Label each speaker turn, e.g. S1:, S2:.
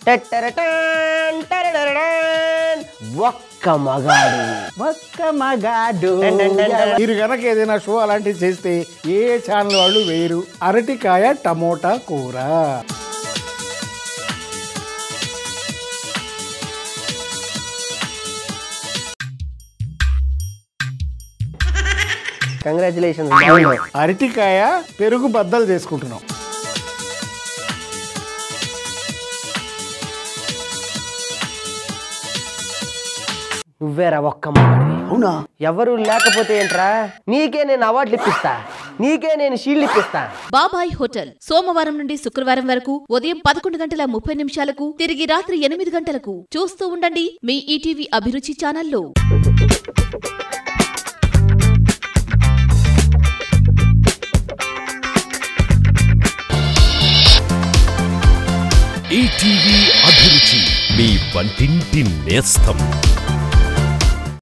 S1: టట్టరటాన్, టరడరడాన్. ఒక్క మగాడు
S2: ఒక్క మగాడు
S1: డన్ డన్ డన్ డన్.
S3: మీరు గనక ఏదైనా షో అలాంటివి చేస్తే ఏ ఛానల్ వాళ్ళు వేయరు అరటికాయ టమోటా కూర
S1: కంగ్రాచులేషన్
S3: అరటికాయ పెరుగు బద్దలు చేసుకుంటున్నాం
S1: నువ్వేరా ఒక్క మగాడివి
S3: అవునా
S1: ఎవరు లేకపోతే ఏంట్రా నీకే నేను అవార్డులు ఇప్పిస్తా నీకే నేను షీల్డ్ ఇప్పిస్తా
S4: బాబాయ్ హోటల్ సోమవారం నుండి శుక్రవారం వరకు ఉదయం పదకొండు గంటల ముప్పై నిమిషాలకు తిరిగి రాత్రి ఎనిమిది గంటలకు చూస్తూ ఉండండి మీ ఈటీవీ అభిరుచి ఛానల్లో
S5: ఈటీవీ అభిరుచి మీ వంటింటి నేస్తం